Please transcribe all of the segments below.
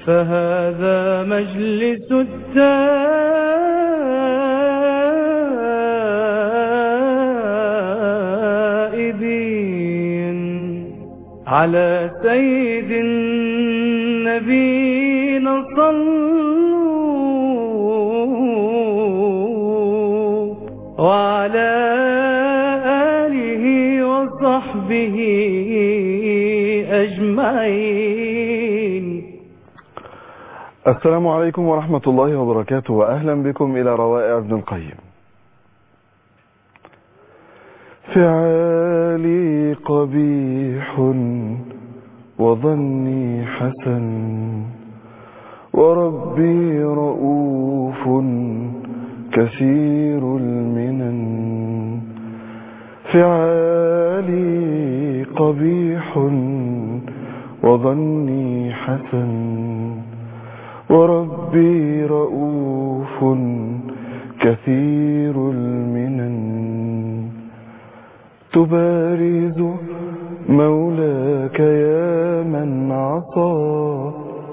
فهذا مجلس التائبين على سيد النبينا صلوا وعلى آله وصحبه أجمعين السلام عليكم ورحمة الله وبركاته وأهلا بكم إلى روائع ابن القيم فعالي قبيح وظني حسن وربي رؤوف كثير المنن فعالي قبيح وظني حسن وربي رؤوف كثير المنن تبارز مولاك يا من عصى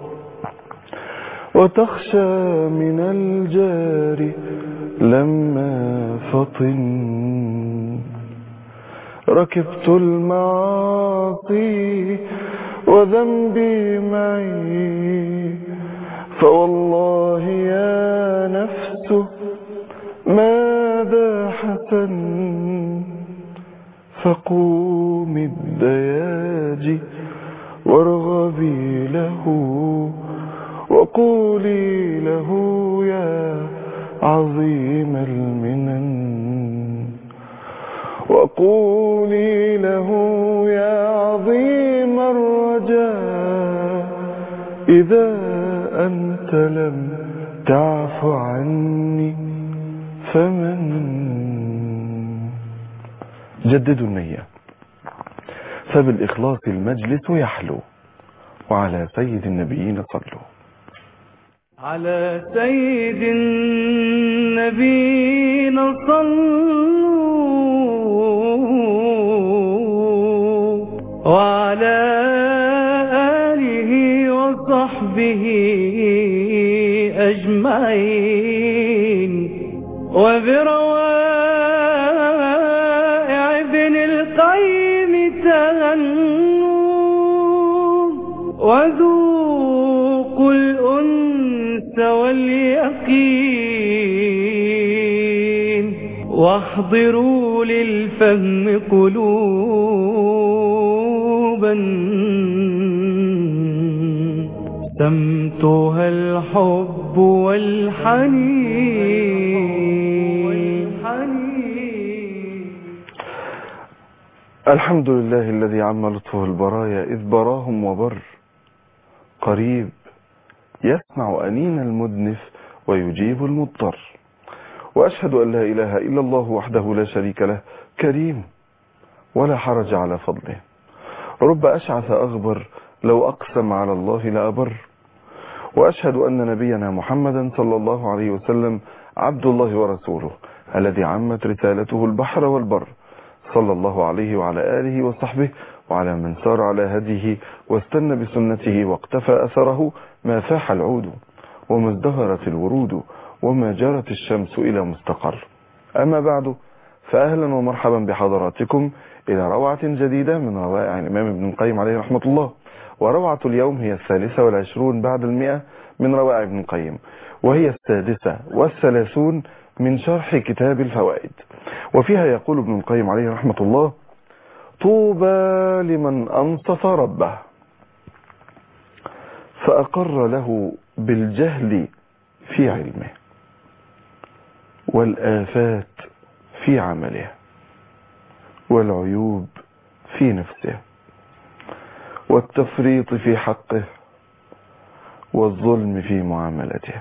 وتخشى من الجار لما فطن ركبت المعاصي وذنبي معي فوالله يا نفس ماذا حسن فقوم الدياج وارغبي له وقولي له يا عظيم المنن وقولي له يا عظيم الرجاء إذا أنت لم تعف عني فمن جددوا النية فبالإخلاص المجلس يحلو وعلى سيد النبيين صلوا على سيد النبينا صلوا وعلى آله وصحبه أجمعين وبروائع ابن القيم تغنوا وذوقوا الأنس واليقين واحضروا للفهم قلوبا سمتها الحب والحنين الحمد لله الذي عم لطفه البرايا إذ براهم وبر قريب يسمع أنين المدنف ويجيب المضطر وأشهد أن لا إله إلا الله وحده لا شريك له كريم ولا حرج على فضله رب أشعث أغبر لو أقسم على الله لأبر وأشهد أن نبينا محمدا صلى الله عليه وسلم عبد الله ورسوله الذي عمت رسالته البحر والبر صلى الله عليه وعلى آله وصحبه وعلى من سار على هديه واستنى بسنته واقتفى أثره ما فاح العود وما ازدهرت الورود وما جرت الشمس إلى مستقر أما بعد فأهلا ومرحبا بحضراتكم إلى روعة جديدة من روائع الإمام ابن القيم عليه رحمة الله وروعة اليوم هي الثالثة والعشرون بعد المئة من روائع ابن القيم وهي السادسة والثلاثون من شرح كتاب الفوائد وفيها يقول ابن القيم عليه رحمة الله طوبى لمن أنصف ربه فأقر له بالجهل في علمه والآفات في عمله والعيوب في نفسه والتفريط في حقه والظلم في معاملته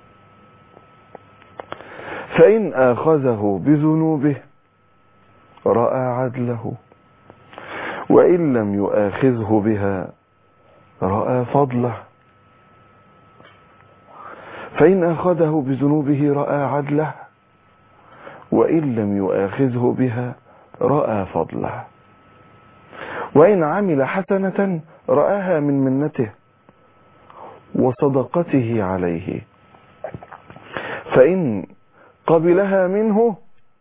فإن آخذه بذنوبه رأى عدله وإن لم يؤاخذه بها رأى فضله فإن أخذه بذنوبه رأى عدله وإن لم يؤاخذه بها رأى فضله وإن عمل حسنة رآها من منته وصدقته عليه فإن قبلها منه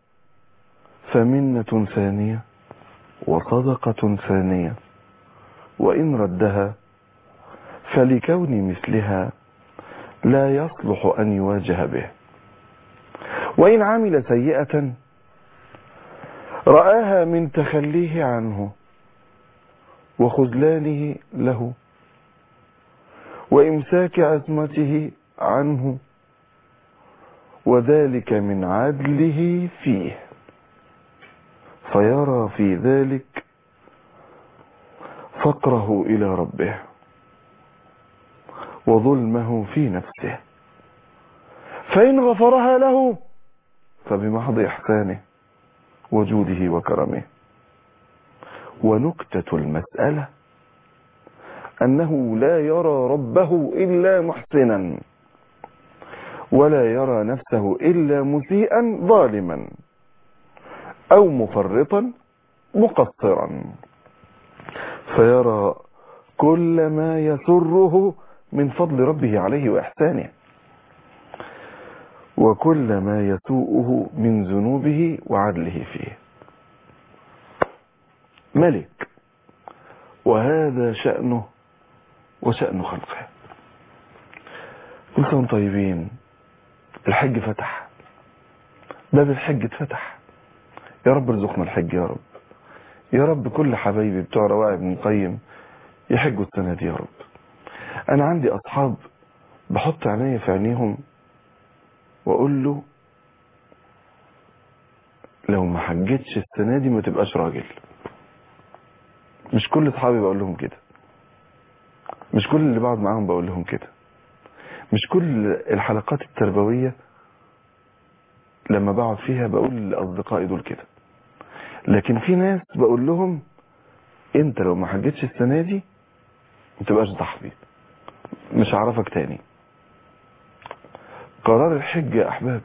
فمنة ثانية وصدقة ثانية وإن ردها فلكون مثلها لا يصلح أن يواجه به وإن عمل سيئة رآها من تخليه عنه وخذلانه له وإمساك عصمته عنه وذلك من عدله فيه فيرى في ذلك فقره إلى ربه وظلمه في نفسه فإن غفرها له فبمحض إحسانه وجوده وكرمه ونكتة المسألة أنه لا يرى ربه إلا محسنا ولا يرى نفسه إلا مسيئا ظالما أو مفرطا مقصرا فيرى كل ما يسره من فضل ربه عليه وإحسانه وكل ما يسوءه من ذنوبه وعدله فيه ملك وهذا شأنه وشأن خلقه كل سنة طيبين الحج فتح باب الحج اتفتح يا رب ارزقنا الحج يا رب يا رب كل حبايبي بتوع رواعي ابن القيم يحجوا السنة دي يا رب انا عندي اصحاب بحط عينيا في عينيهم واقول له لو ما حجتش السنة دي ما تبقاش راجل مش كل اصحابي بقول لهم كده مش كل اللي بقعد معاهم بقول لهم كده مش كل الحلقات التربوية لما بقعد فيها بقول لأصدقائي دول كده لكن في ناس بقول لهم انت لو ما حجتش السنة دي ما تبقاش صاحبي مش هعرفك تاني قرار الحج يا احباب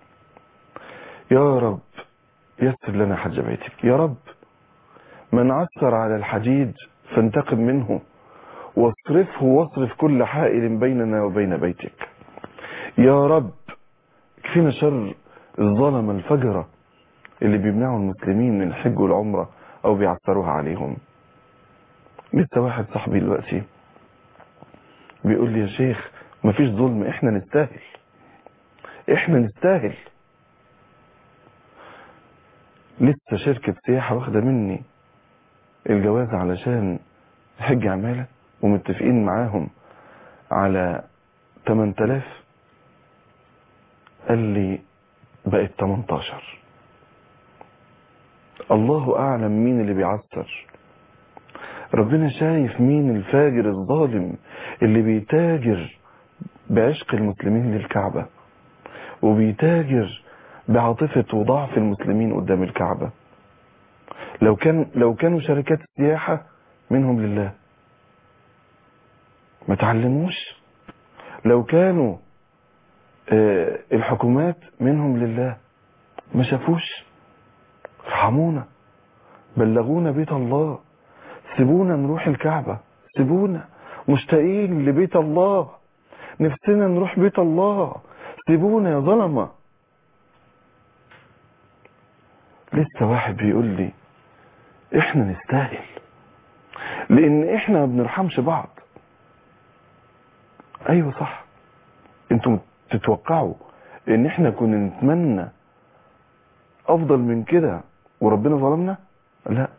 يا رب يسر لنا حج بيتك يا رب من عثر على الحديد فانتقم منه واصرفه واصرف كل حائل بيننا وبين بيتك يا رب كفينا شر الظلم الفجرة اللي بيمنعوا المسلمين من الحج والعمرة او بيعثروها عليهم لسه واحد صاحبي دلوقتي بيقول لي يا شيخ مفيش ظلم احنا نستاهل احنا نستاهل لسه شركة سياحة واخدة مني الجواز علشان حج عمالة ومتفقين معاهم على 8000 قال لي بقت 18 الله اعلم مين اللي بيعثر ربنا شايف مين الفاجر الظالم اللي بيتاجر بعشق المسلمين للكعبة وبيتاجر بعاطفة وضعف المسلمين قدام الكعبة لو كان لو كانوا شركات السياحة منهم لله ما تعلموش لو كانوا آه، الحكومات منهم لله ما شافوش ارحمونا بلغونا بيت الله سيبونا نروح الكعبة سيبونا مشتاقين لبيت الله نفسنا نروح بيت الله سيبونا يا ظلمة لسه واحد بيقول لي احنا نستاهل لان احنا ما بنرحمش بعض ايوه صح انتم تتوقعوا ان احنا كنا نتمنى افضل من كده وربنا ظلمنا لا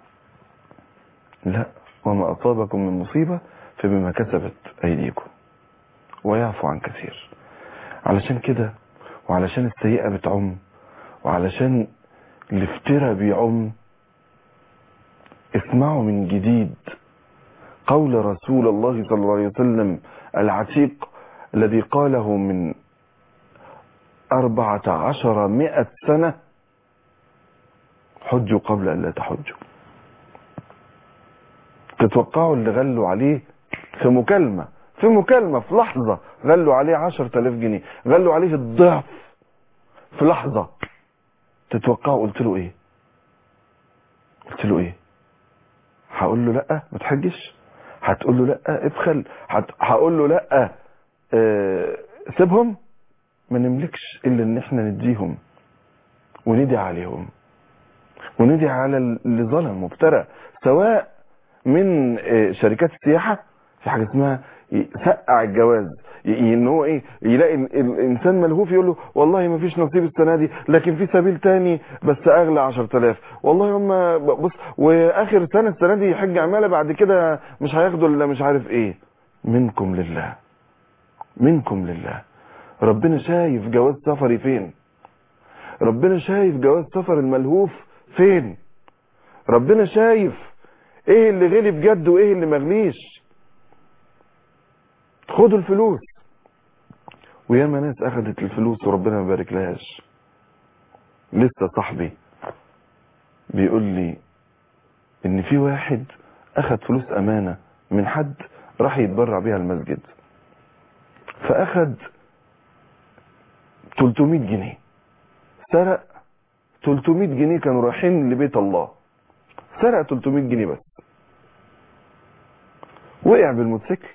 لا وما اصابكم من مصيبة فبما كسبت ايديكم ويعفو عن كثير علشان كده وعلشان السيئة بتعم وعلشان الافتراء بيعم اسمعوا من جديد قول رسول الله صلى الله عليه وسلم العتيق الذي قاله من أربعة عشر مئة سنة حجوا قبل أن لا تحجوا تتوقعوا اللي غلوا عليه في مكالمة في مكالمة في لحظة غلوا عليه عشر تلاف جنيه غلوا عليه الضعف في لحظة تتوقعوا قلت له ايه قلت له ايه هقول له لا ما تحجش هتقول له لا ابخل هت- هقول له لا آه، سيبهم ما نملكش الا ان احنا نديهم وندعي عليهم وندعي على اللي ظلم وافترى سواء من آه، شركات السياحة في حاجة اسمها يسقع الجواز ي- ان هو ايه يلاقي ال- الانسان ملهوف يقول له والله ما فيش نصيب السنه دي لكن في سبيل تاني بس اغلى 10000 والله هم بص واخر سنه السنه دي حج عماله بعد كده مش هياخدوا الا مش عارف ايه منكم لله منكم لله ربنا شايف جواز سفري فين ربنا شايف جواز سفر الملهوف فين ربنا شايف ايه اللي غلي بجد وايه اللي مغليش خدوا الفلوس وياما ناس اخدت الفلوس وربنا ما بارك لهاش لسه صاحبي بيقول لي ان في واحد اخد فلوس امانة من حد راح يتبرع بيها المسجد فاخد 300 جنيه سرق 300 جنيه كانوا رايحين لبيت الله سرق 300 جنيه بس وقع بالموتوسيكل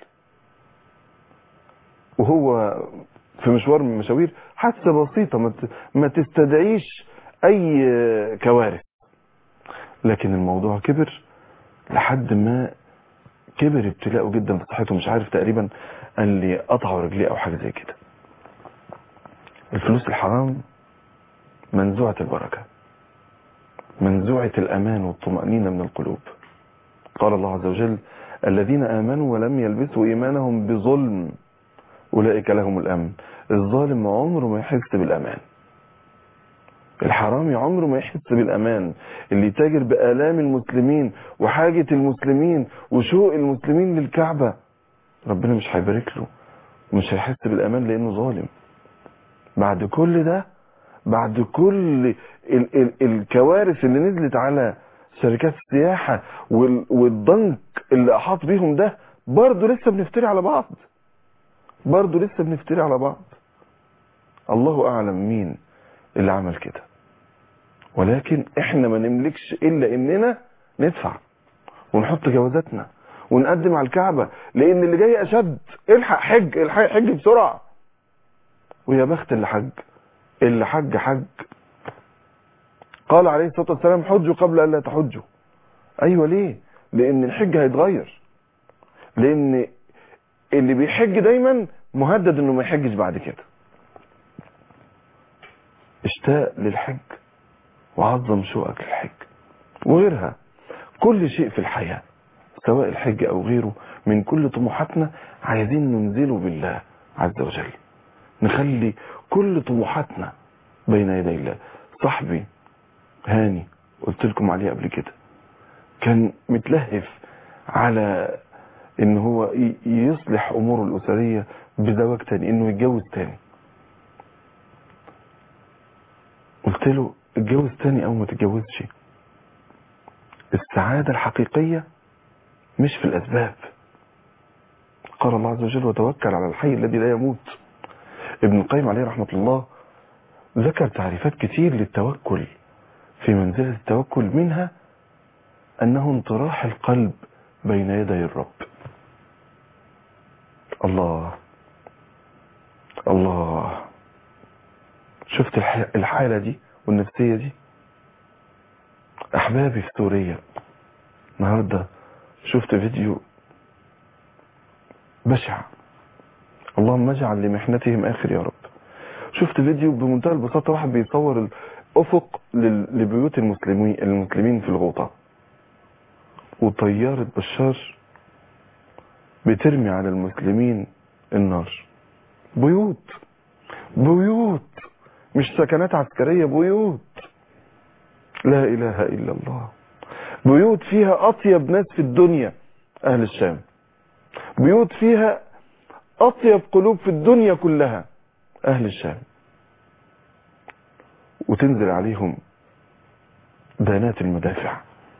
وهو في مشوار من المشاوير حادثه بسيطه ما ت- ما تستدعيش اي كوارث لكن الموضوع كبر لحد ما كبر ابتلاءه جدا في صحته مش عارف تقريبا قال لي قطعوا رجليه او حاجه زي كده الفلوس الحرام منزوعه البركه منزوعه الامان والطمانينه من القلوب قال الله عز وجل الذين امنوا ولم يلبسوا ايمانهم بظلم أولئك لهم الأمن الظالم عمره ما يحس بالأمان الحرامي عمره ما يحس بالأمان اللي يتاجر بآلام المسلمين وحاجة المسلمين وشوق المسلمين للكعبة ربنا مش هيبارك له ومش هيحس بالأمان لأنه ظالم بعد كل ده بعد كل ال ال الكوارث اللي نزلت على شركات السياحة وال والضنك اللي أحاط بيهم ده برضه لسه بنفتري على بعض برضه لسه بنفتري على بعض الله اعلم مين اللي عمل كده ولكن احنا ما نملكش الا اننا ندفع ونحط جوازاتنا ونقدم على الكعبة لان اللي جاي اشد الحق حج الحق حج بسرعة ويا بخت اللي حج اللي حج حج قال عليه الصلاة والسلام حجوا قبل أن لا تحجوا ايوه ليه لان الحج هيتغير لان اللي بيحج دايما مهدد انه ما يحجش بعد كده اشتاق للحج وعظم شوقك للحج وغيرها كل شيء في الحياة سواء الحج او غيره من كل طموحاتنا عايزين ننزله بالله عز وجل نخلي كل طموحاتنا بين يدي الله صاحبي هاني قلت لكم عليه قبل كده كان متلهف على ان هو ي- يصلح اموره الاسريه بزواج تاني انه يتجوز تاني قلت له اتجوز تاني او ما تتجوزش السعاده الحقيقيه مش في الاسباب قال الله عز وجل وتوكل على الحي الذي لا يموت ابن القيم عليه رحمه الله ذكر تعريفات كتير للتوكل في منزله التوكل منها انه انطراح القلب بين يدي الرب الله الله شفت الح- الحالة دي والنفسية دي أحبابي في سوريا النهاردة شفت فيديو بشع اللهم اجعل لمحنتهم آخر يا رب شفت فيديو بمنتهى البساطة واحد بيصور الأفق لل- لبيوت المسلمين المسلمين في الغوطة وطيارة بشار بترمي على المسلمين النار بيوت بيوت مش سكنات عسكرية بيوت لا إله إلا الله بيوت فيها أطيب ناس في الدنيا أهل الشام بيوت فيها أطيب قلوب في الدنيا كلها أهل الشام وتنزل عليهم بنات المدافع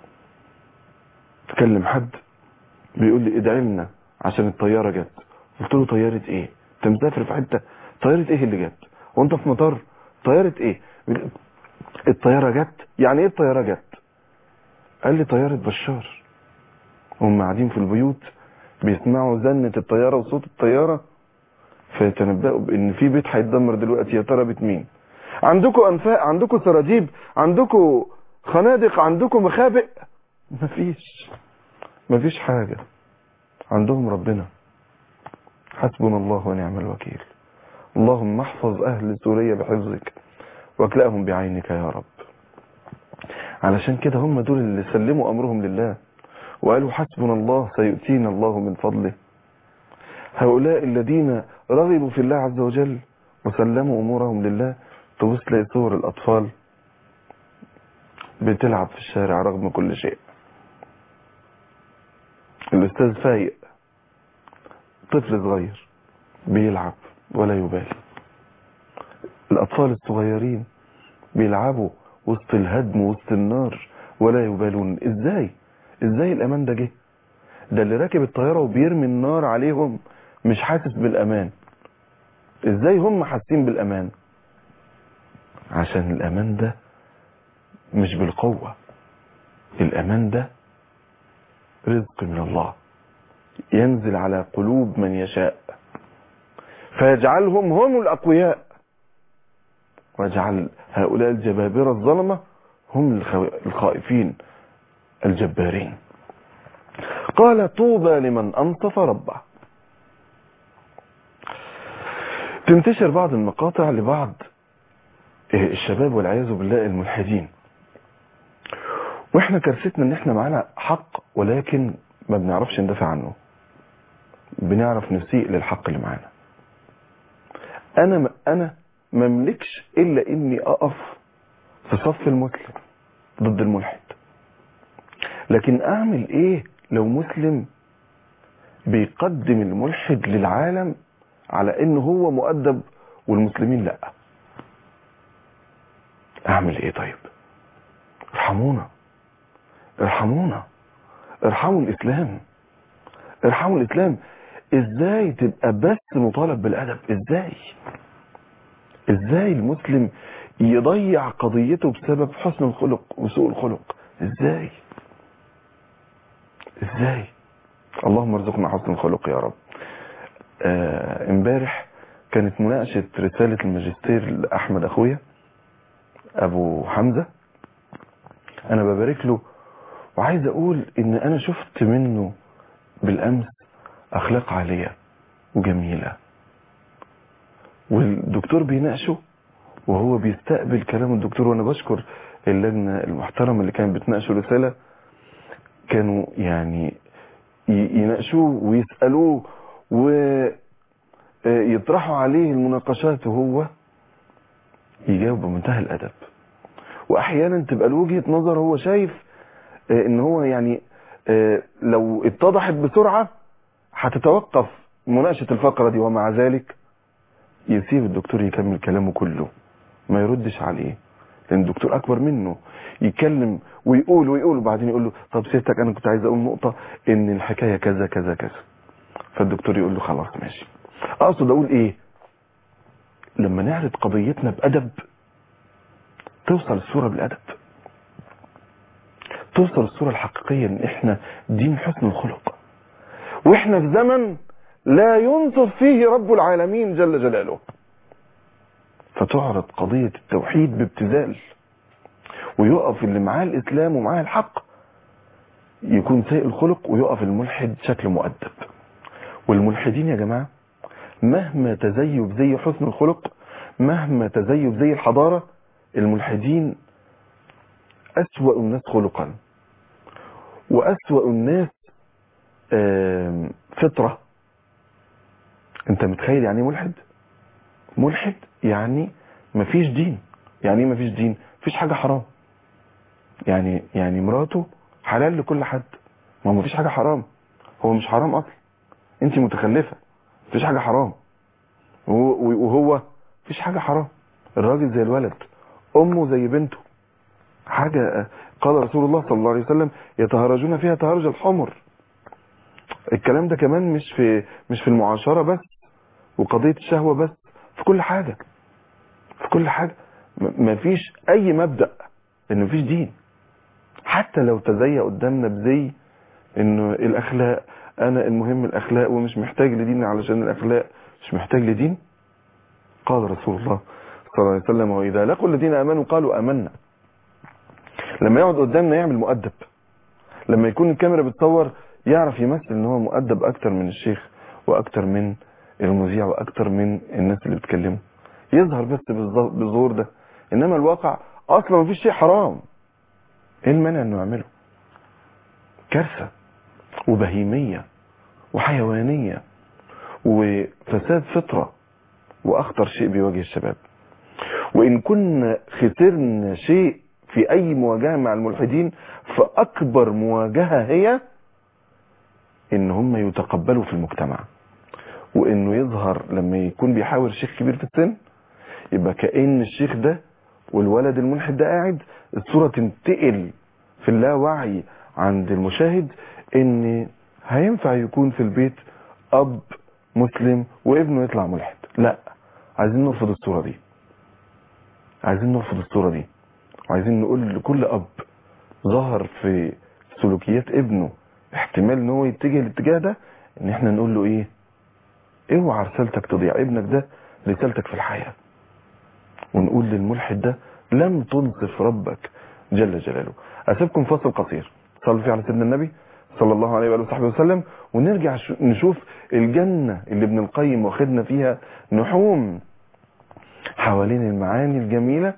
تكلم حد بيقول لي ادعي لنا عشان الطياره جت قلت له طياره ايه انت مسافر في حته طياره ايه اللي جت وانت في مطار طياره ايه بيقول- الطياره جت يعني ايه الطياره جت قال لي طياره بشار هم قاعدين في البيوت بيسمعوا زنة الطيارة وصوت الطيارة فيتنبأوا بان في بيت هيتدمر دلوقتي يا ترى بيت مين عندكم انفاق عندكم سراجيب عندكم خنادق عندكم مخابئ مفيش مفيش حاجة عندهم ربنا حسبنا الله ونعم الوكيل اللهم احفظ اهل سوريا بحفظك واكلأهم بعينك يا رب علشان كده هم دول اللي سلموا امرهم لله وقالوا حسبنا الله سيؤتينا الله من فضله هؤلاء الذين رغبوا في الله عز وجل وسلموا امورهم لله تبص تلاقي صور الاطفال بتلعب في الشارع رغم كل شيء الاستاذ فايق طفل صغير بيلعب ولا يبالي الاطفال الصغيرين بيلعبوا وسط الهدم وسط النار ولا يبالون ازاي ازاي الامان ده جه ده اللي راكب الطياره وبيرمي النار عليهم مش حاسس بالامان ازاي هم حاسين بالامان عشان الامان ده مش بالقوه الامان ده رزق من الله ينزل على قلوب من يشاء فيجعلهم هم الاقوياء ويجعل هؤلاء الجبابرة الظلمة هم الخائفين الجبارين قال طوبى لمن أنصف ربه تنتشر بعض المقاطع لبعض الشباب والعياذ بالله الملحدين واحنا كارثتنا ان احنا معانا حق ولكن ما بنعرفش ندافع عنه بنعرف نسيء للحق اللي معانا انا انا ما املكش الا اني اقف في صف المسلم ضد الملحد لكن اعمل ايه لو مسلم بيقدم الملحد للعالم على انه هو مؤدب والمسلمين لا اعمل ايه طيب ارحمونا ارحمونا ارحموا الاسلام ارحموا الاسلام ازاي تبقى بس مطالب بالادب ازاي ازاي المسلم يضيع قضيته بسبب حسن الخلق وسوء الخلق ازاي ازاي اللهم ارزقنا حسن الخلق يا رب آه، امبارح كانت مناقشة رسالة الماجستير لأحمد أخويا أبو حمزة أنا ببارك له وعايز أقول إن أنا شفت منه بالأمس أخلاق عالية وجميلة والدكتور بيناقشه وهو بيستقبل كلام الدكتور وأنا بشكر اللجنة المحترمة اللي كانت بتناقشه رسالة كانوا يعني يناقشوه ويسألوه ويطرحوا عليه المناقشات وهو يجاوب بمنتهى الأدب وأحيانا تبقى لوجهة نظر هو شايف ان هو يعني لو اتضحت بسرعة هتتوقف مناقشة الفقرة دي ومع ذلك يسيب الدكتور يكمل كلامه كله ما يردش عليه لان الدكتور اكبر منه يتكلم ويقول ويقول وبعدين يقول له طب سيادتك انا كنت عايز اقول نقطة ان الحكاية كذا كذا كذا فالدكتور يقول له خلاص ماشي اقصد اقول ايه لما نعرض قضيتنا بادب توصل الصورة بالادب توصل الصورة الحقيقية ان احنا دين حسن الخلق واحنا في زمن لا ينصف فيه رب العالمين جل جلاله فتعرض قضية التوحيد بابتذال ويقف اللي معاه الاسلام ومعاه الحق يكون سيء الخلق ويقف الملحد شكل مؤدب والملحدين يا جماعة مهما تزيوا بزي حسن الخلق مهما تزيوا بزي الحضارة الملحدين أسوأ الناس خلقا وأسوأ الناس فطرة انت متخيل يعني ملحد ملحد يعني مفيش دين يعني ايه مفيش دين مفيش حاجة حرام يعني يعني مراته حلال لكل حد ما هو مفيش حاجة حرام هو مش حرام اصلا انت متخلفة مفيش حاجة حرام وهو مفيش حاجة حرام الراجل زي الولد امه زي بنته حاجة قال رسول الله صلى الله عليه وسلم يتهرجون فيها تهرج الحمر الكلام ده كمان مش في مش في المعاشرة بس وقضية الشهوة بس في كل حاجة في كل حاجة مفيش اي مبدأ ان مفيش دين حتى لو تزي قدامنا بزي انه الاخلاق انا المهم الاخلاق ومش محتاج لدين علشان الاخلاق مش محتاج لدين قال رسول الله صلى الله عليه وسلم واذا لقوا الذين امنوا قالوا امنا لما يقعد قدامنا يعمل مؤدب لما يكون الكاميرا بتصور يعرف يمثل ان هو مؤدب اكتر من الشيخ واكتر من المذيع واكتر من الناس اللي بتكلمه يظهر بس بالظ- بالظهور ده انما الواقع اصلا مفيش شيء حرام ايه المانع انه يعمله كارثه وبهيميه وحيوانيه وفساد فطره واخطر شيء بيواجه الشباب وان كنا خسرنا شيء في اي مواجهه مع الملحدين فاكبر مواجهه هي ان هم يتقبلوا في المجتمع وانه يظهر لما يكون بيحاور شيخ كبير في السن يبقى كأن الشيخ ده والولد الملحد ده قاعد الصورة تنتقل في اللاوعي عند المشاهد ان هينفع يكون في البيت اب مسلم وابنه يطلع ملحد لا عايزين نرفض الصورة دي عايزين نرفض الصورة دي وعايزين نقول لكل اب ظهر في سلوكيات ابنه احتمال ان هو يتجه الاتجاه ده ان احنا نقول له ايه اوعى رسالتك تضيع ابنك ده رسالتك في الحياة ونقول للملحد ده لم تنصف ربك جل جلاله اسيبكم فاصل قصير صلوا فيه على سيدنا النبي صلى الله عليه وآله وصحبه وسلم ونرجع ش- نشوف الجنة اللي ابن القيم واخدنا فيها نحوم حوالين المعاني الجميلة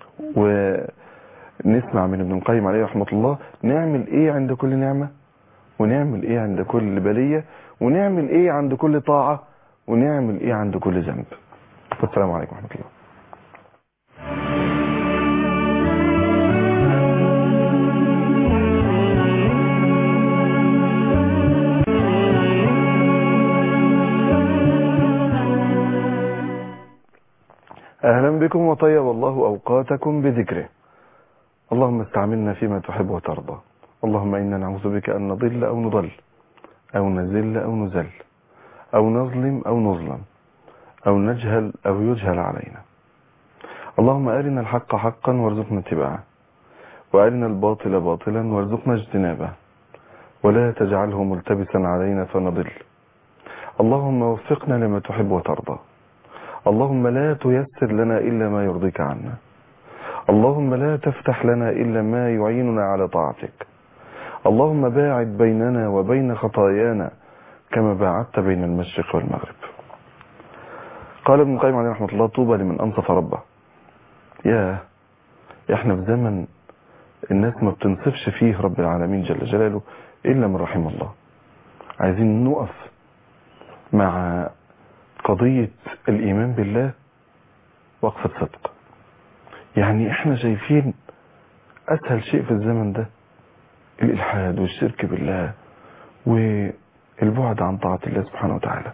ونسمع من ابن القيم عليه رحمة الله نعمل ايه عند كل نعمة ونعمل ايه عند كل بلية ونعمل ايه عند كل طاعة ونعمل ايه عند كل ذنب والسلام عليكم ورحمة الله أهلا بكم وطيب الله أوقاتكم بذكره اللهم استعملنا فيما تحب وترضى اللهم إنا نعوذ بك أن نضل أو نضل أو نزل أو نزل أو نظلم أو نظلم أو نجهل أو يجهل علينا اللهم أرنا الحق حقا وارزقنا اتباعه وأرنا الباطل باطلا وارزقنا اجتنابه ولا تجعله ملتبسا علينا فنضل اللهم وفقنا لما تحب وترضى اللهم لا تيسر لنا إلا ما يرضيك عنا اللهم لا تفتح لنا إلا ما يعيننا على طاعتك اللهم باعد بيننا وبين خطايانا كما باعدت بين المشرق والمغرب قال ابن القيم عليه رحمة الله طوبى لمن أنصف ربه يا احنا في زمن الناس ما بتنصفش فيه رب العالمين جل جلاله إلا من رحم الله عايزين نقف مع قضية الإيمان بالله وقفة صدق يعني احنا شايفين أسهل شيء في الزمن ده الإلحاد والشرك بالله والبعد عن طاعة الله سبحانه وتعالى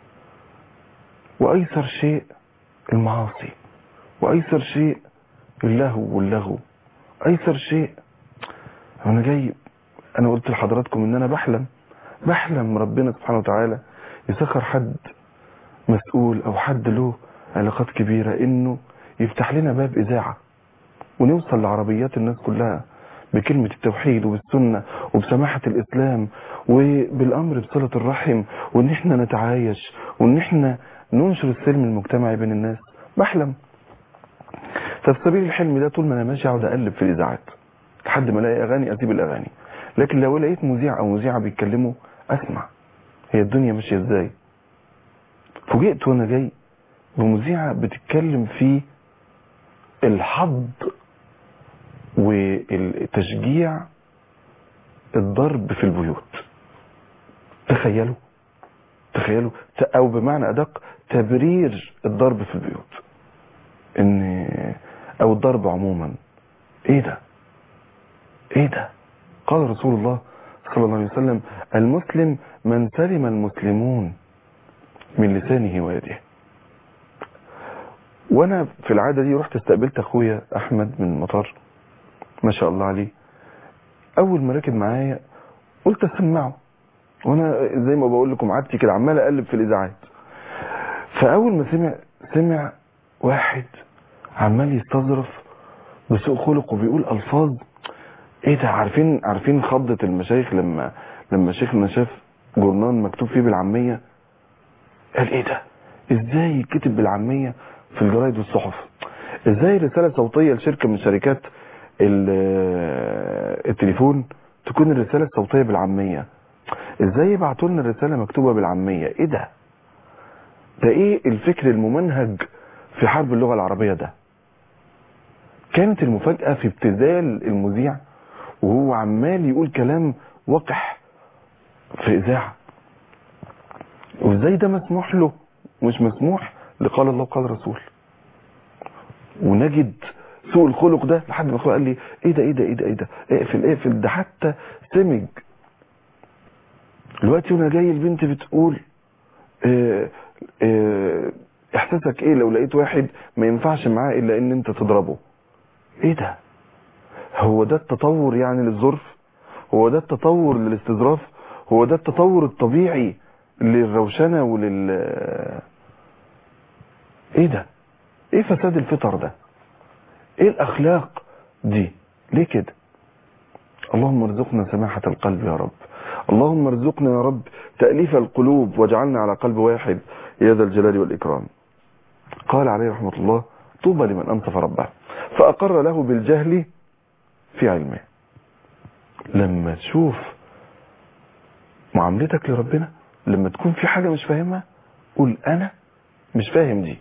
وأيسر شيء المعاصي وأيسر شيء اللهو واللغو أيسر شيء أنا جاي أنا قلت لحضراتكم إن أنا بحلم بحلم ربنا سبحانه وتعالى يسخر حد مسؤول أو حد له علاقات كبيرة إنه يفتح لنا باب إذاعة ونوصل لعربيات الناس كلها بكلمة التوحيد وبالسنة وبسماحة الإسلام وبالأمر بصلة الرحم وإن إحنا نتعايش وإن إحنا ننشر السلم المجتمعي بين الناس بحلم ففي سبيل الحلم ده طول ما أنا ماشي أقعد أقلب في الإذاعات لحد ما ألاقي أغاني أسيب الأغاني لكن لو لقيت مذيع أو مذيعة بيتكلموا أسمع هي الدنيا ماشية إزاي فوجئت وأنا جاي بمذيعة بتتكلم في الحض وتشجيع الضرب في البيوت تخيلوا تخيلوا او بمعنى ادق تبرير الضرب في البيوت ان او الضرب عموما ايه ده ايه ده قال رسول الله صلى الله عليه وسلم المسلم من سلم المسلمون من لسانه ويده وانا في العاده دي رحت استقبلت اخويا احمد من المطار ما شاء الله عليه اول ما ركب معايا قلت اسمعه وانا زي ما بقول لكم عادتي كده عمال اقلب في الاذاعات فاول ما سمع سمع واحد عمال يستظرف بسوء خلق وبيقول الفاظ ايه ده عارفين عارفين خضة المشايخ لما لما شيخنا شاف جورنان مكتوب فيه بالعامية قال ايه ده ازاي يكتب بالعامية في الجرايد والصحف ازاي رسالة صوتية لشركة من شركات ال- التليفون تكون الرسالة الصوتية بالعامية ازاي يبعتوا لنا الرسالة مكتوبة بالعامية ايه ده ده ايه الفكر الممنهج في حرب اللغة العربية ده كانت المفاجأة في ابتذال المذيع وهو عمال يقول كلام وقح في إذاعة وازاي ده مسموح له مش مسموح لقال الله وقال الرسول ونجد سوء الخلق ده لحد ما اخويا قال لي ايه ده ايه ده ايه ده ايه ده اقفل اقفل ده حتى سمج دلوقتي وانا جاي البنت بتقول اه اه احساسك ايه لو لقيت واحد ما ينفعش معاه الا ان انت تضربه ايه ده هو ده التطور يعني للظرف هو ده التطور للاستظراف هو ده التطور الطبيعي للروشنة ولل ايه ده ايه فساد الفطر ده ايه الاخلاق دي ليه كده اللهم ارزقنا سماحة القلب يا رب اللهم ارزقنا يا رب تأليف القلوب واجعلنا على قلب واحد يا ذا الجلال والإكرام قال عليه رحمة الله طوبى لمن أنصف ربه فأقر له بالجهل في علمه لما تشوف معاملتك لربنا لما تكون في حاجة مش فاهمها قول أنا مش فاهم دي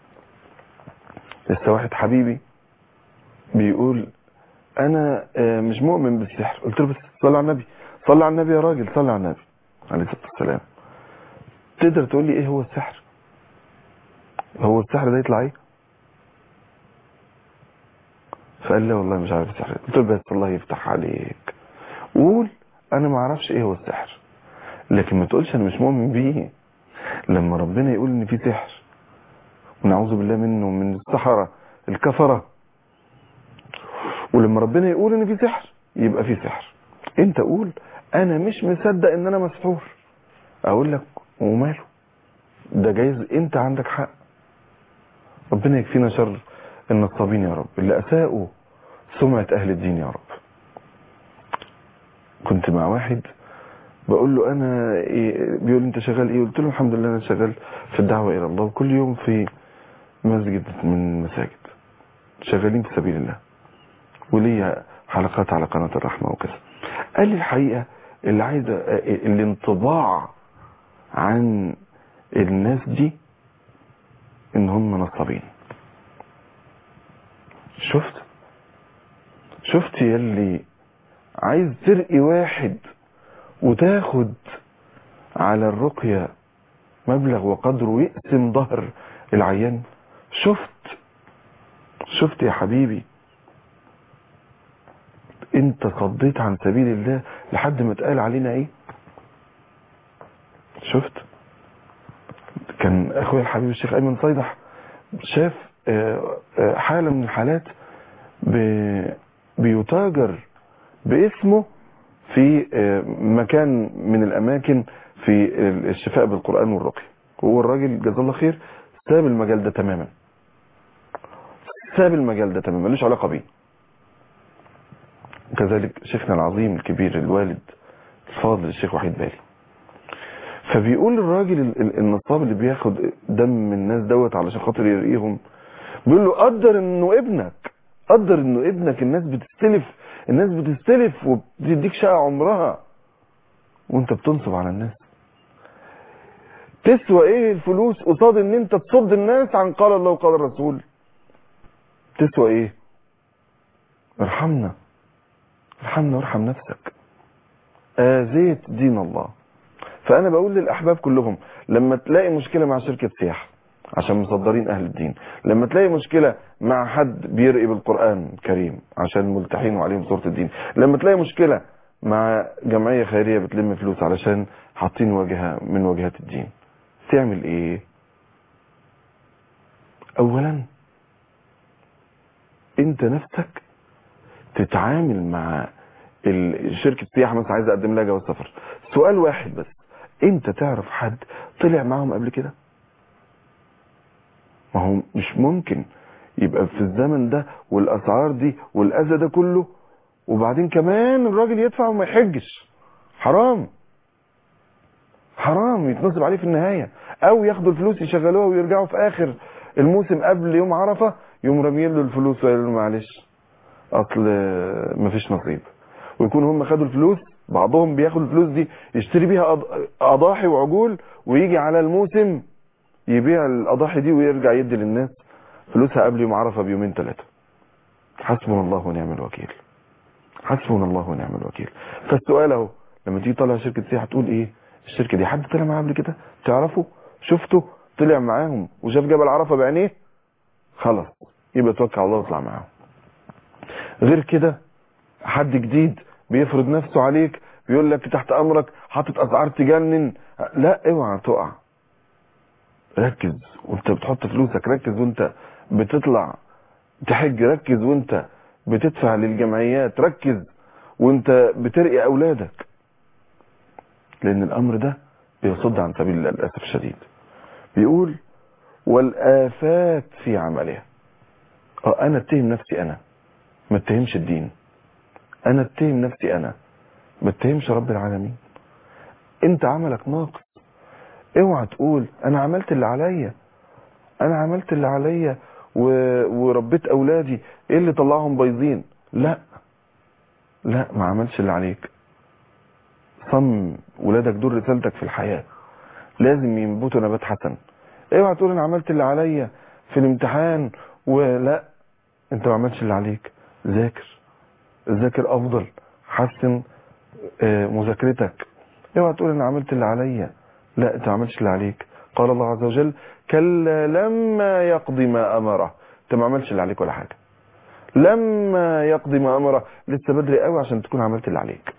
لسه واحد حبيبي بيقول أنا آه، مش مؤمن بالسحر قلت له بس صلي على النبي صلي على النبي يا راجل صلي على النبي عليه الصلاة والسلام تقدر تقول لي إيه هو السحر هو السحر ده يطلع إيه فقال لي والله مش عارف السحر قلت له بس الله يفتح عليك قول انا ما اعرفش ايه هو السحر لكن ما تقولش انا مش مؤمن بيه لما ربنا يقول ان في سحر ونعوذ بالله منه من السحرة الكفرة ولما ربنا يقول ان في سحر يبقى في سحر انت قول انا مش مصدق ان انا مسحور اقول لك وماله ده جايز انت عندك حق ربنا يكفينا شر النصابين يا رب اللي اساءوا سمعة اهل الدين يا رب كنت مع واحد بقول له انا إيه بيقول لي انت شغال ايه قلت له الحمد لله انا شغال في الدعوة الى الله وكل يوم في مسجد من المساجد شغالين في سبيل الله وليا حلقات على قناة الرحمة وكذا قال لي الحقيقة اللي عايز الانطباع عن الناس دي ان هم نصابين شفت شفت يلي عايز ترقي واحد وتاخد على الرقية مبلغ وقدره ويقسم ظهر العيان شفت شفت يا حبيبي انت صديت عن سبيل الله لحد ما اتقال علينا ايه شفت كان اخويا الحبيب الشيخ ايمن صيدح شاف آه، آه، حالة من الحالات ب- بيتاجر باسمه في آه، مكان من الاماكن في الشفاء بالقرآن والرقي هو الراجل جزاه الله خير ساب المجال ده تماما ساب المجال ده تماما ملوش علاقة بيه كذلك شيخنا العظيم الكبير الوالد الفاضل الشيخ وحيد بالي فبيقول الراجل ال- ال- النصاب اللي بياخد دم الناس دوت علشان خاطر يرقيهم بيقول له قدر انه ابنك قدر انه ابنك الناس بتستلف الناس بتستلف وبتديك شقة عمرها وانت بتنصب على الناس تسوى ايه الفلوس قصاد ان انت تصد الناس عن قال الله وقال الرسول تسوى ايه ارحمنا ارحمنا وارحم نفسك اذيت دين الله فانا بقول للاحباب كلهم لما تلاقي مشكلة مع شركة سياحة عشان مصدرين اهل الدين لما تلاقي مشكلة مع حد بيرقي بالقرآن الكريم عشان ملتحين وعليهم صورة الدين لما تلاقي مشكلة مع جمعية خيرية بتلم فلوس علشان حاطين واجهة من واجهات الدين تعمل ايه اولا انت نفسك تتعامل مع ال- شركة سياحة مثلا عايز اقدم لها جواز سفر سؤال واحد بس انت تعرف حد طلع معاهم قبل كده ما هو مش ممكن يبقى في الزمن ده والاسعار دي والاذى ده كله وبعدين كمان الراجل يدفع وما يحجش حرام حرام يتنصب عليه في النهاية او ياخدوا الفلوس يشغلوها ويرجعوا في اخر الموسم قبل يوم عرفة يوم راميين له الفلوس ويقول له معلش اصل مفيش نصيب ويكون هم خدوا الفلوس بعضهم بياخد الفلوس دي يشتري بيها أض- اضاحي وعجول ويجي على الموسم يبيع الاضاحي دي ويرجع يدي للناس فلوسها قبل يوم عرفة بيومين ثلاثة حسبنا الله ونعم الوكيل حسبنا الله ونعم الوكيل فالسؤال اهو لما تيجي طالع شركة سياحة تقول ايه الشركة دي حد طلع معاها قبل كده تعرفه شفته طلع معاهم وشاف جبل عرفة بعينيه خلاص يبقى توكل على الله واطلع معاهم غير كده حد جديد بيفرض نفسه عليك بيقول لك تحت امرك حاطط اسعار تجنن لا اوعى تقع ركز وانت بتحط فلوسك ركز وانت بتطلع تحج ركز وانت بتدفع للجمعيات ركز وانت بترقي اولادك لان الامر ده بيصد عن سبيل الله للاسف الشديد بيقول والافات في عملها اه انا اتهم نفسي انا ما اتهمش الدين انا اتهم نفسي انا ما اتهمش رب العالمين انت عملك ناقص اوعى تقول انا عملت اللي عليا انا عملت اللي عليا و... وربيت اولادي ايه اللي طلعهم بايظين لا لا ما عملش اللي عليك صم ولادك دول رسالتك في الحياة لازم ينبتوا نبات حسن اوعى تقول انا عملت اللي عليا في الامتحان ولا انت ما عملتش اللي عليك ذاكر ذاكر افضل حسن آه، مذاكرتك اوعى تقول انا عملت اللي عليا لا انت ما عملتش اللي عليك قال الله عز وجل كلا لما يقضي ما امره انت ما عملتش اللي عليك ولا حاجه لما يقضي ما امره لسه بدري قوي عشان تكون عملت اللي عليك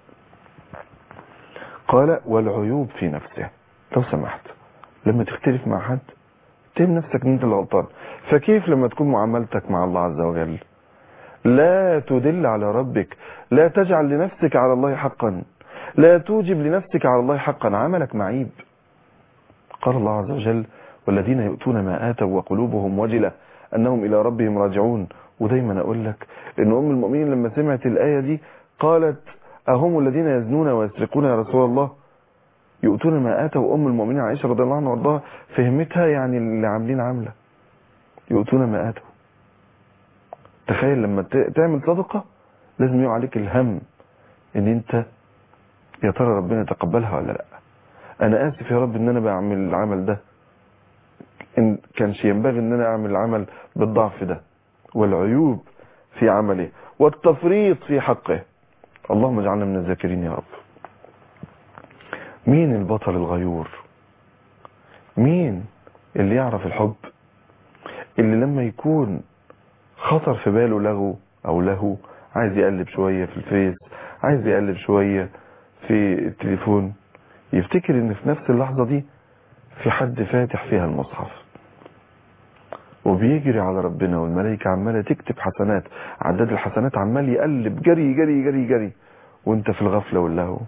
قال والعيوب في نفسه لو سمحت لما تختلف مع حد تهم نفسك ان انت اللي غلطان فكيف لما تكون معاملتك مع الله عز وجل لا تدل على ربك لا تجعل لنفسك على الله حقا لا توجب لنفسك على الله حقا عملك معيب قال الله عز وجل والذين يؤتون ما آتوا وقلوبهم وجلة أنهم إلى ربهم راجعون ودايما أقول لك إن أم المؤمنين لما سمعت الآية دي قالت أهم الذين يزنون ويسرقون يا رسول الله يؤتون ما آتوا أم المؤمنين عائشة رضي الله عنها وارضاها فهمتها يعني اللي عاملين عاملة يؤتون ما آتوا تخيل لما ت- تعمل صدقة لازم يقع عليك الهم ان انت يا ترى ربنا يتقبلها ولا لا انا اسف يا رب ان انا بعمل العمل ده ان كانش ينبغي ان انا اعمل العمل بالضعف ده والعيوب في عمله والتفريط في حقه اللهم اجعلنا من الذاكرين يا رب مين البطل الغيور مين اللي يعرف الحب اللي لما يكون خطر في باله لغو او له عايز يقلب شوية في الفيس عايز يقلب شوية في التليفون يفتكر ان في نفس اللحظة دي في حد فاتح فيها المصحف وبيجري على ربنا والملائكة عمالة تكتب حسنات عداد الحسنات عمال يقلب جري جري جري جري وانت في الغفلة واللهو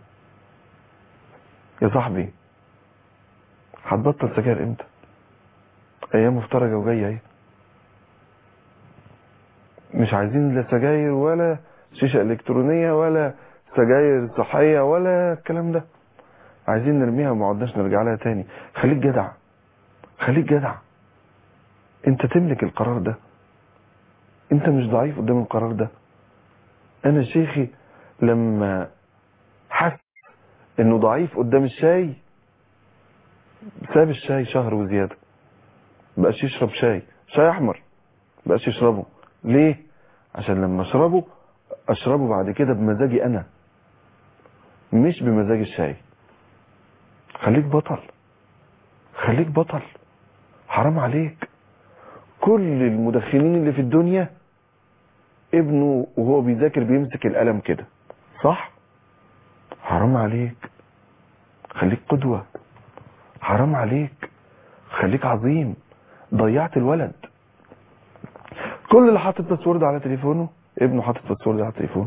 يا صاحبي هتبطل سجاير امتى ايام مفترجة وجاية اهي مش عايزين لا سجاير ولا شيشة الكترونية ولا سجاير صحية ولا الكلام ده عايزين نرميها وما عدناش نرجع لها تاني خليك جدع خليك جدع انت تملك القرار ده انت مش ضعيف قدام القرار ده انا شيخي لما حس انه ضعيف قدام الشاي ساب الشاي شهر وزيادة بقاش يشرب شاي شاي احمر بقاش يشربه ليه عشان لما اشربه اشربه بعد كده بمزاجي انا مش بمزاج الشاي خليك بطل خليك بطل حرام عليك كل المدخنين اللي في الدنيا ابنه وهو بيذاكر بيمسك القلم كده صح حرام عليك خليك قدوة حرام عليك خليك عظيم ضيعت الولد كل اللي حاطط باسورد على تليفونه ابنه حاطط باسورد على تليفونه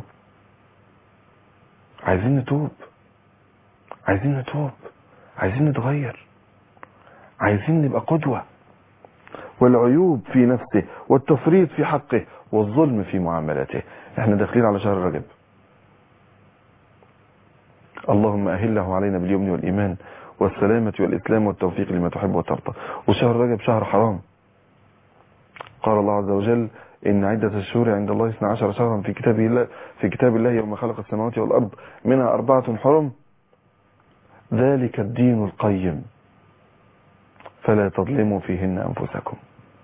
عايزين نتوب عايزين نتوب عايزين نتغير عايزين نبقى قدوة والعيوب في نفسه والتفريط في حقه والظلم في معاملته احنا داخلين على شهر رجب اللهم أهله علينا باليمن والإيمان والسلامة والإسلام والتوفيق لما تحب وترضى وشهر رجب شهر حرام قال الله عز وجل إن عدة الشهور عند الله 12 شهرا في كتاب الله في كتاب الله يوم خلق السماوات والأرض منها أربعة حرم ذلك الدين القيم فلا تظلموا فيهن أنفسكم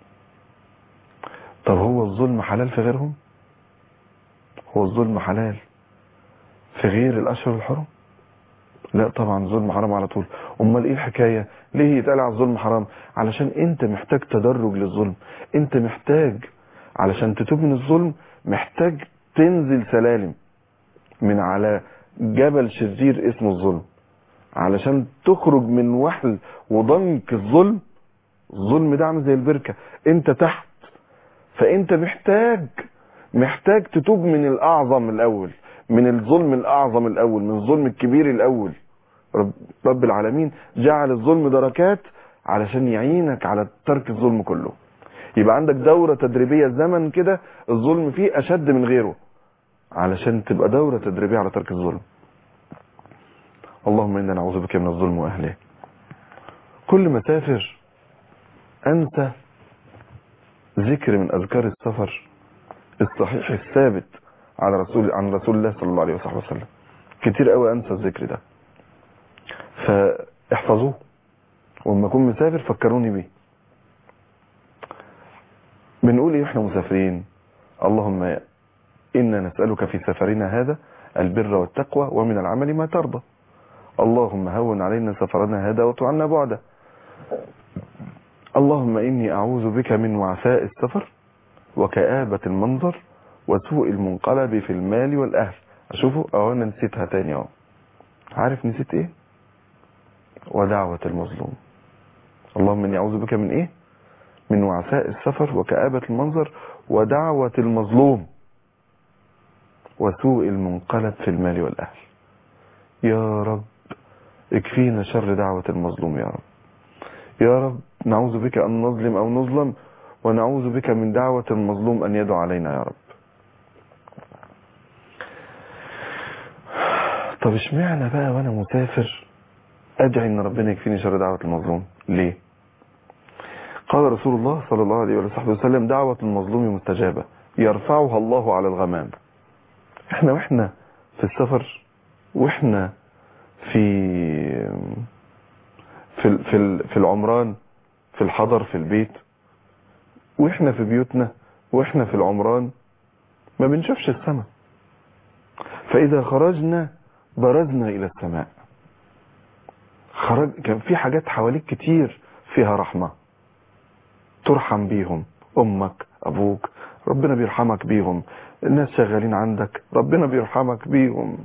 طب هو الظلم حلال في غيرهم هو الظلم حلال في غير الأشهر الحرم لا طبعا ظلم حرام على طول امال ايه الحكاية ليه يتقال على الظلم حرام علشان انت محتاج تدرج للظلم انت محتاج علشان تتوب من الظلم محتاج تنزل سلالم من على جبل شرير اسمه الظلم علشان تخرج من وحل وضنك الظلم الظلم ده عامل زي البركة انت تحت فانت محتاج محتاج تتوب من الاعظم الاول من الظلم الاعظم الاول من الظلم الكبير الاول رب, رب العالمين جعل الظلم دركات علشان يعينك على ترك الظلم كله يبقى عندك دورة تدريبية زمن كده الظلم فيه اشد من غيره علشان تبقى دورة تدريبية على ترك الظلم اللهم انا نعوذ بك من الظلم واهله كل ما سافر انسى ذكر من اذكار السفر الصحيح الثابت على رسول عن رسول الله صلى الله عليه وصحبه وسلم كتير قوي انسى الذكر ده فاحفظوه ولما اكون مسافر فكروني بيه بنقول ايه احنا مسافرين اللهم انا نسألك في سفرنا هذا البر والتقوى ومن العمل ما ترضى اللهم هون علينا سفرنا هذا وتعنا بعده اللهم اني اعوذ بك من وعثاء السفر وكآبة المنظر وسوء المنقلب في المال والأهل أشوفه أهو أنا نسيتها تاني أهو عارف نسيت إيه ودعوة المظلوم اللهم إني أعوذ بك من إيه من وعثاء السفر وكآبة المنظر ودعوة المظلوم وسوء المنقلب في المال والأهل يا رب اكفينا شر دعوة المظلوم يا رب يا رب نعوذ بك أن نظلم أو نظلم ونعوذ بك من دعوة المظلوم أن يدعو علينا يا رب طب اشمعنى بقى وانا مسافر ادعي ان ربنا يكفيني شر دعوة المظلوم ليه قال رسول الله صلى الله عليه وصحبه وسلم دعوة المظلوم مستجابة يرفعها الله على الغمام احنا واحنا في السفر واحنا في في في, في العمران في الحضر في البيت واحنا في بيوتنا واحنا في العمران ما بنشوفش السماء فاذا خرجنا برزنا الى السماء خرج كان في حاجات حواليك كتير فيها رحمة ترحم بيهم امك ابوك ربنا بيرحمك بيهم الناس شغالين عندك ربنا بيرحمك بيهم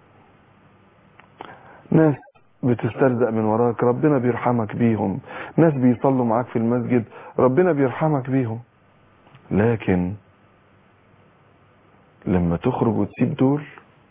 ناس بتسترزق من وراك ربنا بيرحمك بيهم ناس بيصلوا معاك في المسجد ربنا بيرحمك بيهم لكن لما تخرج وتسيب دول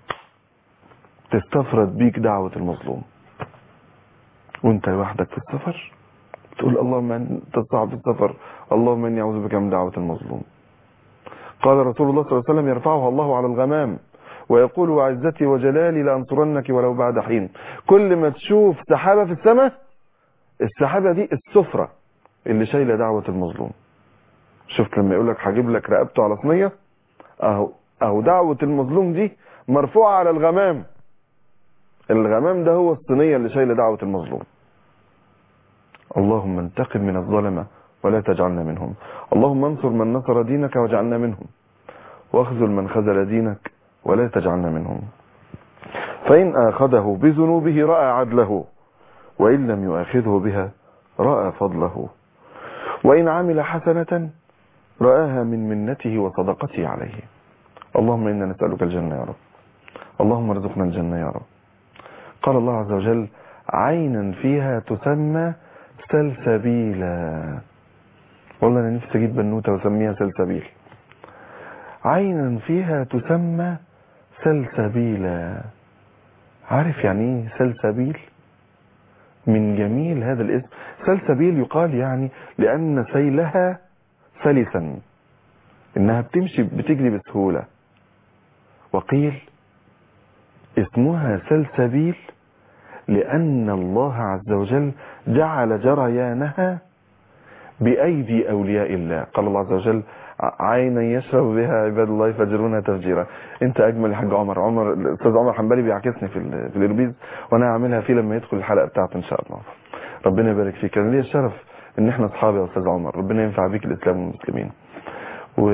تستفرد بيك دعوة المظلوم وانت لوحدك في السفر تقول اللهم انت صعب السفر اللهم اني اعوذ بك من دعوة المظلوم قال رسول الله صلى الله عليه وسلم يرفعها الله على الغمام ويقول وعزتي وجلالي لأنصرنك ولو بعد حين كل ما تشوف سحابة في السماء السحابة دي السفرة اللي شايلة دعوة المظلوم شفت لما يقول لك هجيب لك رقبته على صينية اهو اهو دعوة المظلوم دي مرفوعة على الغمام الغمام ده هو الصينية اللي شايلة دعوة المظلوم اللهم انتقم من الظلمة ولا تجعلنا منهم اللهم انصر من نصر دينك واجعلنا منهم واخذل من خذل دينك ولا تجعلنا منهم فإن آخذه بذنوبه رأى عدله وإن لم يؤاخذه بها رأى فضله وإن عمل حسنة رآها من منته وصدقته عليه اللهم إنا نسألك الجنة يا رب اللهم ارزقنا الجنة يا رب قال الله عز وجل عينا فيها تسمى سلسبيلا والله أنا نفسي أجيب بنوتة وأسميها سلسبيل عينا فيها تسمى سلسبيلا عارف يعني ايه سلسبيل من جميل هذا الاسم سلسبيل يقال يعني لأن سيلها سلسا إنها بتمشي بتجري بسهولة وقيل اسمها سلسبيل لأن الله عز وجل جعل جريانها بأيدي أولياء الله قال الله عز وجل عينا يشرب بها عباد الله يفجرونها تفجيرا انت اجمل يا حاج عمر عمر الاستاذ عمر حنبلي بيعكسني في ال- في الاربيز وانا هعملها فيه لما يدخل الحلقه بتاعته ان شاء الله ربنا يبارك فيك كان لي الشرف ان احنا اصحاب يا استاذ عمر ربنا ينفع بيك الاسلام والمسلمين و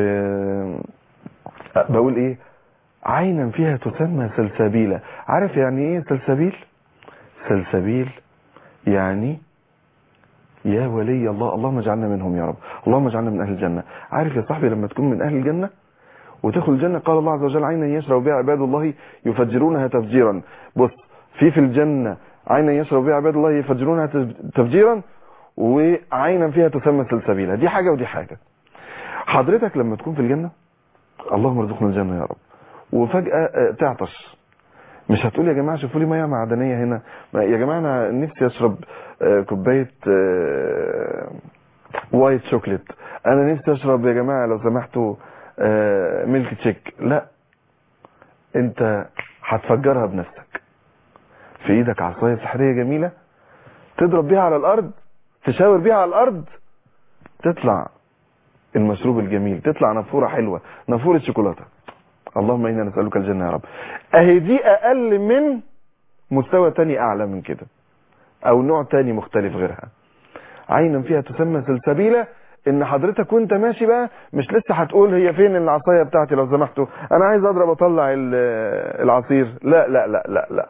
بقول ايه عينا فيها تسمى سلسبيلة عارف يعني ايه سلسبيل سلسبيل يعني يا ولي الله اللهم اجعلنا منهم يا رب اللهم اجعلنا من اهل الجنة عارف يا صاحبي لما تكون من اهل الجنة وتدخل الجنة قال الله عز وجل عينا يشرب بها عباد الله يفجرونها تفجيرا بص في في الجنة عينا يشرب بها عباد الله يفجرونها تفجيرا وعينا فيها تسمى سلسبيلة دي حاجة ودي حاجة حضرتك لما تكون في الجنة اللهم ارزقنا الجنة يا رب وفجأة آه، تعطش مش هتقول يا جماعة شوفوا لي مية معدنية هنا ما- يا جماعة أنا نفسي أشرب آه، كوباية آه، وايت شوكليت أنا نفسي أشرب يا جماعة لو سمحتوا آه، ميلك تشيك لا أنت هتفجرها بنفسك في إيدك عصاية سحرية جميلة تضرب بيها على الأرض تشاور بيها على الأرض تطلع المشروب الجميل تطلع نافورة حلوة نافورة شوكولاتة اللهم إنا نسألك الجنة يا رب أهي دي أقل من مستوى تاني أعلى من كده أو نوع تاني مختلف غيرها عينا فيها تسمى سلسبيلة ان حضرتك وانت ماشي بقى مش لسه هتقول هي فين العصايه بتاعتي لو سمحتوا انا عايز اضرب اطلع ال- العصير لا لا لا لا لا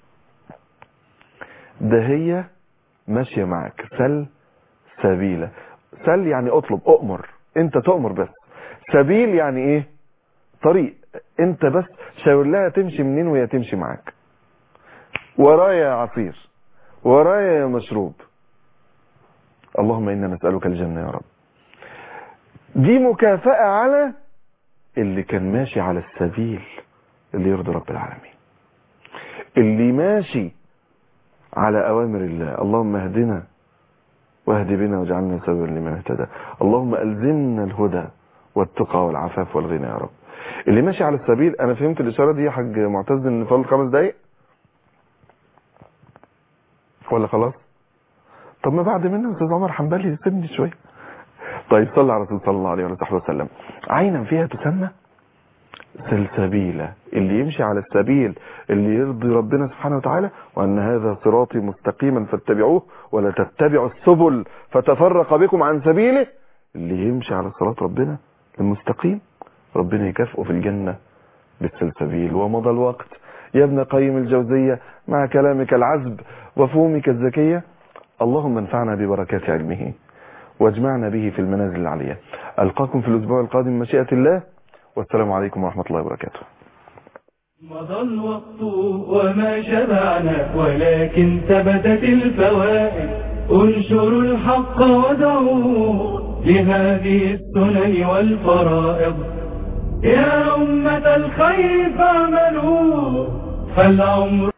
ده هي ماشيه معاك سل سبيله سل يعني اطلب اؤمر انت تؤمر بس سبيل يعني ايه طريق انت بس شاور لها تمشي منين وهي تمشي معاك ورايا عصير ورايا مشروب اللهم انا نسألك الجنة يا رب دي مكافأة على اللي كان ماشي على السبيل اللي يرضي رب العالمين اللي ماشي على اوامر الله اللهم اهدنا واهد بنا واجعلنا سببا لمن اهتدى اللهم الزمنا الهدى والتقى والعفاف والغنى يا رب اللي ماشي على السبيل انا فهمت الاشاره دي يا حاج معتز ان فاضل خمس دقايق ولا خلاص طب ما بعد منه استاذ عمر حنبلي سيبني شويه طيب صلى على رسول صلى الله عليه وصحبه وسلم عينا فيها تسمى سلسبيلة اللي يمشي على السبيل اللي يرضي ربنا سبحانه وتعالى وأن هذا صراطي مستقيما فاتبعوه ولا تتبعوا السبل فتفرق بكم عن سبيله اللي يمشي على صراط ربنا المستقيم ربنا يكافئه في الجنة بالسلسبيل ومضى الوقت يا ابن قيم الجوزية مع كلامك العذب وفهومك الذكية اللهم انفعنا ببركات علمه واجمعنا به في المنازل العليا ألقاكم في الأسبوع القادم مشيئة الله والسلام عليكم ورحمة الله وبركاته مضى الوقت وما شبعنا ولكن ثبتت الفوائد انشروا الحق ودعوه لهذه السنن والفرائض يا أمة الخير فاعملوا فالعمر